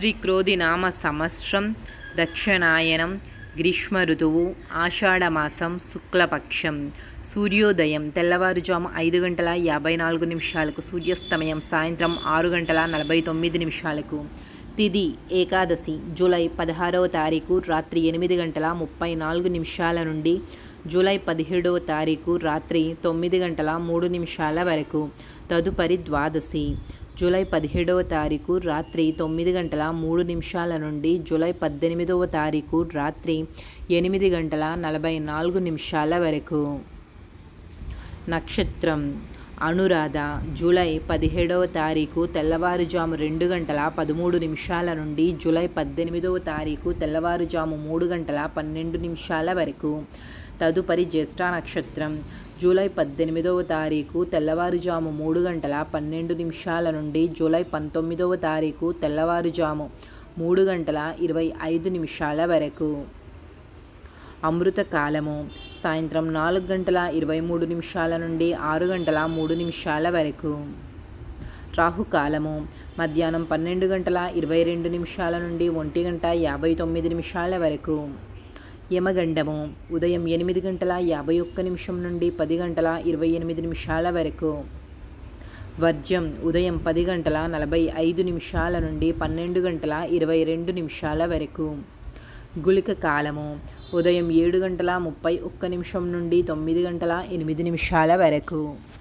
శ్రీ క్రోధినామ సంవత్సరం దక్షిణాయనం గ్రీష్మ ఋతువు ఆషాఢమాసం శుక్లపక్షం సూర్యోదయం తెల్లవారుజాము ఐదు గంటల యాభై నాలుగు నిమిషాలకు సూర్యాస్తమయం సాయంత్రం ఆరు గంటల నలభై తొమ్మిది నిమిషాలకు తిది ఏకాదశి జూలై పదహారవ తారీఖు రాత్రి ఎనిమిది గంటల ముప్పై నాలుగు నిమిషాల నుండి జూలై పదిహేడవ తారీఖు రాత్రి తొమ్మిది గంటల మూడు నిమిషాల వరకు తదుపరి ద్వాదశి జూలై పదిహేడవ తారీఖు రాత్రి తొమ్మిది గంటల మూడు నిమిషాల నుండి జూలై పద్దెనిమిదవ తారీఖు రాత్రి ఎనిమిది గంటల నలభై నాలుగు నిమిషాల వరకు నక్షత్రం అనురాధ జూలై పదిహేడవ తారీఖు తెల్లవారుజాము రెండు గంటల పదమూడు నిమిషాల నుండి జూలై పద్దెనిమిదవ తారీఖు తెల్లవారుజాము మూడు గంటల పన్నెండు నిమిషాల వరకు తదుపరి జ్యేష్ఠ నక్షత్రం జూలై పద్దెనిమిదవ తారీఖు తెల్లవారుజాము మూడు గంటల పన్నెండు నిమిషాల నుండి జూలై పంతొమ్మిదవ తారీఖు తెల్లవారుజాము మూడు గంటల ఇరవై ఐదు నిమిషాల వరకు అమృత కాలము సాయంత్రం నాలుగు గంటల ఇరవై మూడు నిమిషాల నుండి ఆరు గంటల మూడు నిమిషాల వరకు రాహుకాలము మధ్యాహ్నం పన్నెండు గంటల ఇరవై రెండు నిమిషాల నుండి ఒంటి గంట యాభై తొమ్మిది నిమిషాల వరకు యమగండము ఉదయం ఎనిమిది గంటల యాభై ఒక్క నిమిషం నుండి పది గంటల ఇరవై ఎనిమిది నిమిషాల వరకు వర్జ్యం ఉదయం పది గంటల నలభై ఐదు నిమిషాల నుండి పన్నెండు గంటల ఇరవై రెండు నిమిషాల వరకు గుళిక కాలము ఉదయం ఏడు గంటల ముప్పై ఒక్క నిమిషం నుండి తొమ్మిది గంటల ఎనిమిది నిమిషాల వరకు